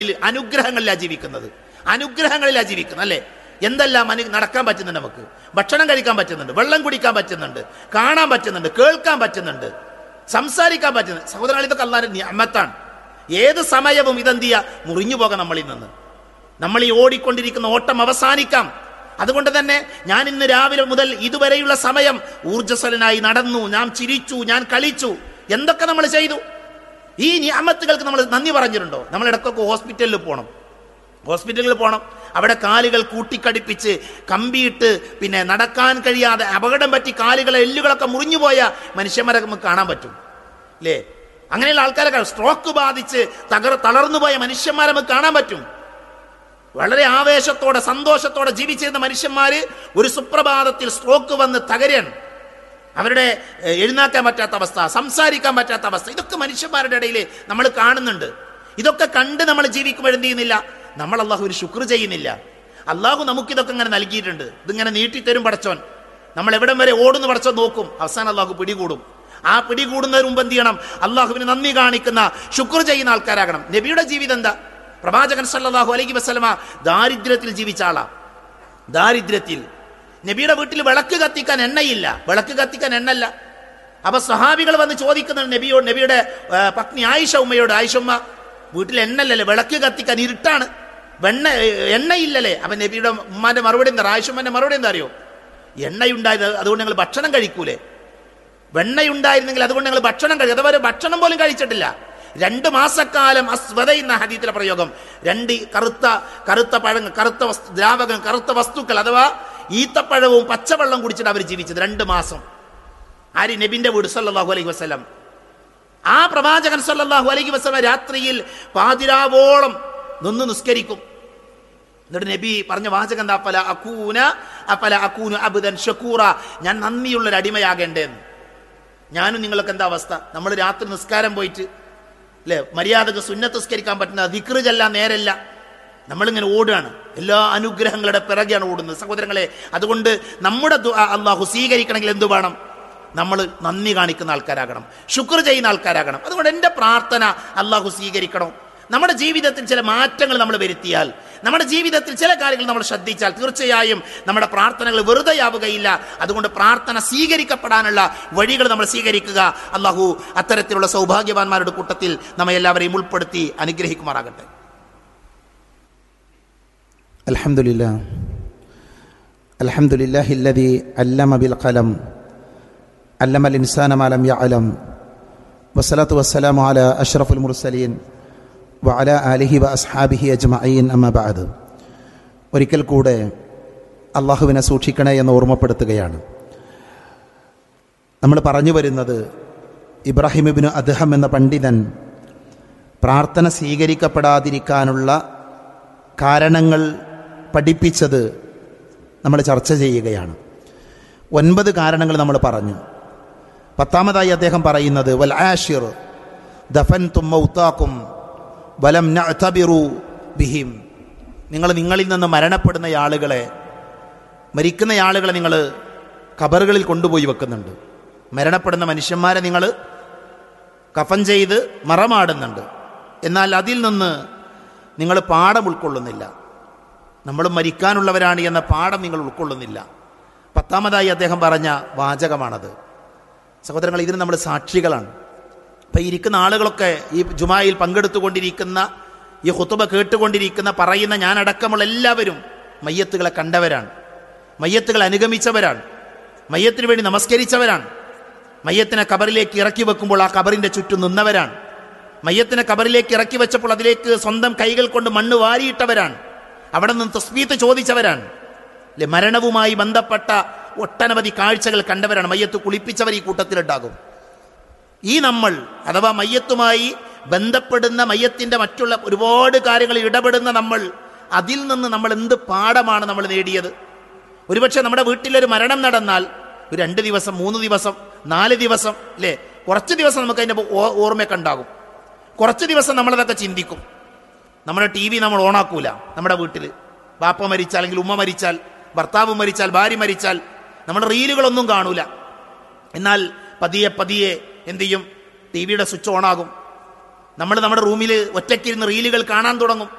അനുഗ്രഹങ്ങളിലാണ് ജീവിക്കുന്നത് അനുഗ്രഹങ്ങളിലാണ് ജീവിക്കുന്നത് അല്ലേ എന്തെല്ലാം അനു നടക്കാൻ പറ്റുന്നുണ്ട് നമുക്ക് ഭക്ഷണം കഴിക്കാൻ പറ്റുന്നുണ്ട് വെള്ളം കുടിക്കാൻ പറ്റുന്നുണ്ട് കാണാൻ പറ്റുന്നുണ്ട് കേൾക്കാൻ പറ്റുന്നുണ്ട് സംസാരിക്കാൻ പറ്റുന്നുണ്ട് സഹോദരങ്ങൾ ഇതൊക്കെ അള്ളാന്റെ നിയമത്താണ് ഏത് സമയവും ഇതെന്ത് ചെയ്യുക മുറിഞ്ഞു പോകാം നമ്മളിൽ നിന്ന് നമ്മൾ ഈ ഓടിക്കൊണ്ടിരിക്കുന്ന ഓട്ടം അവസാനിക്കാം അതുകൊണ്ട് തന്നെ ഞാൻ ഇന്ന് രാവിലെ മുതൽ ഇതുവരെയുള്ള സമയം ഊർജ്ജസ്വലനായി നടന്നു ഞാൻ ചിരിച്ചു ഞാൻ കളിച്ചു എന്തൊക്കെ നമ്മൾ ചെയ്തു ഈ നിയമത്തുകൾക്ക് നമ്മൾ നന്ദി പറഞ്ഞിട്ടുണ്ടോ നമ്മൾ ഇടയ്ക്കൊക്കെ ഹോസ്പിറ്റലിൽ പോകണം ഹോസ്പിറ്റലിൽ പോകണം അവിടെ കാലുകൾ കൂട്ടിക്കടിപ്പിച്ച് കമ്പിയിട്ട് പിന്നെ നടക്കാൻ കഴിയാതെ അപകടം പറ്റി കാലുകളെ എല്ലുകളൊക്കെ മുറിഞ്ഞുപോയ മനുഷ്യന്മാരെ നമുക്ക് കാണാൻ പറ്റും അല്ലേ അങ്ങനെയുള്ള ആൾക്കാരൊക്കെ സ്ട്രോക്ക് ബാധിച്ച് തകർ തളർന്നുപോയ മനുഷ്യന്മാരെ നമുക്ക് കാണാൻ പറ്റും വളരെ ആവേശത്തോടെ സന്തോഷത്തോടെ ജീവിച്ചിരുന്ന മനുഷ്യന്മാര് ഒരു സുപ്രഭാതത്തിൽ സ്ട്രോക്ക് വന്ന് തകരാണ് അവരുടെ എഹ്, എഴുന്നേക്കാൻ പറ്റാത്ത അവസ്ഥ സംസാരിക്കാൻ പറ്റാത്ത അവസ്ഥ ഇതൊക്കെ മനുഷ്യന്മാരുടെ ഇടയിൽ നമ്മൾ കാണുന്നുണ്ട് ഇതൊക്കെ കണ്ട് നമ്മൾ ജീവിക്കുമ്പോൾ എന്ത് ചെയ്യുന്നില്ല നമ്മൾ അള്ളാഹു ഒരു ശുക്ർ ചെയ്യുന്നില്ല അള്ളാഹു നമുക്കിതൊക്കെ ഇങ്ങനെ നൽകിയിട്ടുണ്ട് ഇതിങ്ങനെ നീട്ടിത്തരും പടച്ചോൻ നമ്മൾ എവിടം വരെ ഓടുന്നു പടച്ചോൻ നോക്കും അവസാനം അള്ളാഹു പിടികൂടും ആ പിടികൂടുന്നതിന് മുമ്പ് എന്ത് ചെയ്യണം അള്ളാഹുവിന് നന്ദി കാണിക്കുന്ന ശുക്ർ ചെയ്യുന്ന ആൾക്കാരാകണം നബിയുടെ ജീവിതം എന്താ പ്രവാചകൻ സല്ലല്ലാഹു അലൈഹി വസല്ലമ ദാരിദ്ര്യത്തിൽ ജീവിച്ച ആളാ ദാരിദ്ര്യത്തിൽ നബിയുടെ വീട്ടിൽ വിളക്ക് കത്തിക്കാൻ എണ്ണയില്ല വിളക്ക് കത്തിക്കാൻ എണ്ണല്ല അപ്പൊ സഹാബികൾ വന്ന് ചോദിക്കുന്നുണ്ട് നബിയോട് നബിയുടെ ആ, പത്നി ആയിഷ ഉമ്മയോട് ആയിഷ ഉമ്മ വീട്ടിൽ എണ്ണല്ലല്ലേ വിളക്ക് കത്തിക്കാൻ ഇരുട്ടാണ് വെണ്ണ എണ്ണയില്ലല്ലേ അപ്പൊ നബിയുടെ ഉമ്മാന്റെ മറുപടി എന്താ ആയിഷ ഉമ്മന്റെ മറുപടി എന്താ അറിയോ എണ്ണയുണ്ടായത് അതുകൊണ്ട് ഞങ്ങൾ ഭക്ഷണം കഴിക്കൂലേ വെണ്ണയുണ്ടായിരുന്നെങ്കിൽ അതുകൊണ്ട് ഞങ്ങൾ ഭക്ഷണം കഴിക്കും അതുവരെ ഭക്ഷണം പോലും കഴിച്ചിട്ടില്ല രണ്ട് മാസക്കാലം അസ്വത എന്ന ഹദീത്തിലെ പ്രയോഗം രണ്ട് കറുത്ത കറുത്ത പഴങ്ങൾ കറുത്ത വസ്തു ദ്രാവകം കറുത്ത വസ്തുക്കൾ അഥവാ ഈത്തപ്പഴവും പച്ചവെള്ളം കുടിച്ചിട്ട് അവർ ജീവിച്ചത് രണ്ട് മാസം ആര് നബിന്റെ വീട് സല്ലല്ലാഹു അലൈഹി വസല്ലം ആ പ്രവാചകൻ സല്ലല്ലാഹു അലൈഹി വസല്ലം രാത്രിയിൽ പാതിരാവോളം നിന്ന് നിസ്കരിക്കും എന്നിട്ട് നബി പറഞ്ഞ വാചകം എന്താ അപ്പല അക്കൂന അപ്പല അക്കൂന അബുദൻ ഷക്കൂറ ഞാൻ നന്ദിയുള്ള ഒരു അടിമയാകേണ്ടതെന്ന് ഞാനും നിങ്ങളൊക്കെ എന്താ അവസ്ഥ നമ്മൾ രാത്രി നിസ്കാരം പോയിട്ട് അല്ലേ മര്യാദക്ക് സുന്നത്ത് നിസ്കരിക്കാൻ പറ്റുന്ന ദിക്റ് ചെല്ലാൻ നേരല്ല നമ്മളിങ്ങനെ ഓടുകയാണ് എല്ലാ അനുഗ്രഹങ്ങളുടെ പിറകെയാണ് ഓടുന്നത് സഹോദരങ്ങളെ അതുകൊണ്ട് നമ്മുടെ ദുആ അള്ളാഹു സ്വീകരിക്കണമെങ്കിൽ എന്തു വേണം നമ്മൾ നന്ദി കാണിക്കുന്ന ആൾക്കാരാകണം ശുക്ർ ചെയ്യുന്ന ആൾക്കാരാകണം അതുകൊണ്ട് എൻ്റെ പ്രാർത്ഥന അള്ളാഹു സ്വീകരിക്കണം നമ്മുടെ ജീവിതത്തിൽ ചില മാറ്റങ്ങൾ നമ്മൾ വരുത്തിയാൽ നമ്മുടെ ജീവിതത്തിൽ ചില കാര്യങ്ങൾ നമ്മൾ ശ്രദ്ധിച്ചാൽ തീർച്ചയായും നമ്മുടെ പ്രാർത്ഥനകൾ വെറുതെയാവുകയില്ല അതുകൊണ്ട് പ്രാർത്ഥന സ്വീകരിക്കപ്പെടാനുള്ള വഴികൾ നമ്മൾ സ്വീകരിക്കുക അള്ളാഹു അത്തരത്തിലുള്ള സൗഭാഗ്യവാന്മാരുടെ കൂട്ടത്തിൽ നമ്മെ എല്ലാവരെയും ഉൾപ്പെടുത്തി അനുഗ്രഹിക്കുമാറാകട്ടെ الحمد لله الحمد لله الذي علم بالقلم علم الإنسان ما لم يعلم والصلاة والسلام على أشرف المرسلين وعلى آله وأصحابه أجمعين أما بعد ഒരിക്കൽ കൂടെ അള്ളാഹുവിനെ സൂക്ഷിക്കണേ എന്ന് ഓർമ്മപ്പെടുത്തുകയാണ് നമ്മൾ പറഞ്ഞു വരുന്നത് ഇബ്രാഹിം ഇബിന് അദ്ഹം എന്ന പണ്ഡിതൻ പ്രാർത്ഥന സ്വീകരിക്കപ്പെടാതിരിക്കാനുള്ള കാരണങ്ങൾ പഠിപ്പിച്ചത് നമ്മൾ ചർച്ച ചെയ്യുകയാണ് ഒൻപത് കാരണങ്ങൾ നമ്മൾ പറഞ്ഞു പത്താമതായി അദ്ദേഹം പറയുന്നത് വൽ ആഷിർ ദഫൻ തുമ്മൗത്താക്കും വലം നഅ്തബിറു ബിഹിം നിങ്ങൾ നിങ്ങളിൽ നിന്ന് മരണപ്പെടുന്ന ആളുകളെ മരിക്കുന്ന ആളുകളെ നിങ്ങൾ കബറുകളിൽ കൊണ്ടുപോയി വെക്കുന്നുണ്ട് മരണപ്പെടുന്ന മനുഷ്യന്മാരെ നിങ്ങൾ കഫൻ ചെയ്ത് മറമാടുന്നുണ്ട് എന്നാൽ അതിൽ നിന്ന് നിങ്ങൾ പാഠം ഉൾക്കൊള്ളുന്നില്ല നമ്മൾ മരിക്കാനുള്ളവരാണ് എന്ന പാഠം നിങ്ങൾ ഉൾക്കൊള്ളുന്നില്ല പത്താമതായി അദ്ദേഹം പറഞ്ഞ വാചകമാണത് സഹോദരങ്ങൾ ഇതിന് നമ്മൾ സാക്ഷികളാണ് അപ്പം ഇരിക്കുന്ന ആളുകളൊക്കെ ഈ ജുമായിൽ പങ്കെടുത്തുകൊണ്ടിരിക്കുന്ന ഈ ഹുത്തുബ കേട്ടുകൊണ്ടിരിക്കുന്ന പറയുന്ന ഞാനടക്കമുള്ള എല്ലാവരും മയ്യത്തുകളെ കണ്ടവരാണ് മയ്യത്തുകൾ അനുഗമിച്ചവരാണ് മയ്യത്തിന് വേണ്ടി നമസ്കരിച്ചവരാണ് മയ്യത്തിനെ കബറിലേക്ക് ഇറക്കി വെക്കുമ്പോൾ ആ കബറിന്റെ ചുറ്റും നിന്നവരാണ് മയ്യത്തിനെ കബറിലേക്ക് ഇറക്കി വെച്ചപ്പോൾ അതിലേക്ക് സ്വന്തം കൈകൾ കൊണ്ട് മണ്ണ് വാരിയിട്ടവരാണ് അവിടെ നിന്ന് തസ്മീത്ത് ചോദിച്ചവരാണ് അല്ലെ മരണവുമായി ബന്ധപ്പെട്ട ഒട്ടനവധി കാഴ്ചകൾ കണ്ടവരാണ് മയ്യത്ത് കുളിപ്പിച്ചവർ ഈ കൂട്ടത്തിലുണ്ടാകും ഈ നമ്മൾ അഥവാ മയ്യത്തുമായി ബന്ധപ്പെടുന്ന മയ്യത്തിന്റെ മറ്റുള്ള ഒരുപാട് കാര്യങ്ങളിൽ ഇടപെടുന്ന നമ്മൾ അതിൽ നിന്ന് നമ്മൾ എന്ത് പാഠമാണ് നമ്മൾ നേടിയത് ഒരുപക്ഷെ നമ്മുടെ വീട്ടിലൊരു മരണം നടന്നാൽ ഒരു രണ്ട് ദിവസം മൂന്ന് ദിവസം നാല് ദിവസം അല്ലേ കുറച്ച് ദിവസം നമുക്ക് അതിൻ്റെ ഓ- ഓർമ്മയൊക്കെ ഉണ്ടാകും കുറച്ച് ദിവസം നമ്മളതൊക്കെ ചിന്തിക്കും നമ്മുടെ ടി വി നമ്മൾ ഓണാക്കൂല നമ്മുടെ വീട്ടിൽ ബാപ്പ മരിച്ചാൽ അല്ലെങ്കിൽ ഉമ്മ മരിച്ചാൽ ഭർത്താവ് മരിച്ചാൽ ഭാര്യ മരിച്ചാൽ നമ്മൾ റീലുകളൊന്നും കാണൂല എന്നാൽ പതിയെ പതിയെ എന്ത് ചെയ്യും ടി വിയുടെ സ്വിച്ച് ഓണാകും നമ്മൾ നമ്മുടെ റൂമിൽ ഒറ്റയ്ക്കിരുന്ന് റീലുകൾ കാണാൻ തുടങ്ങും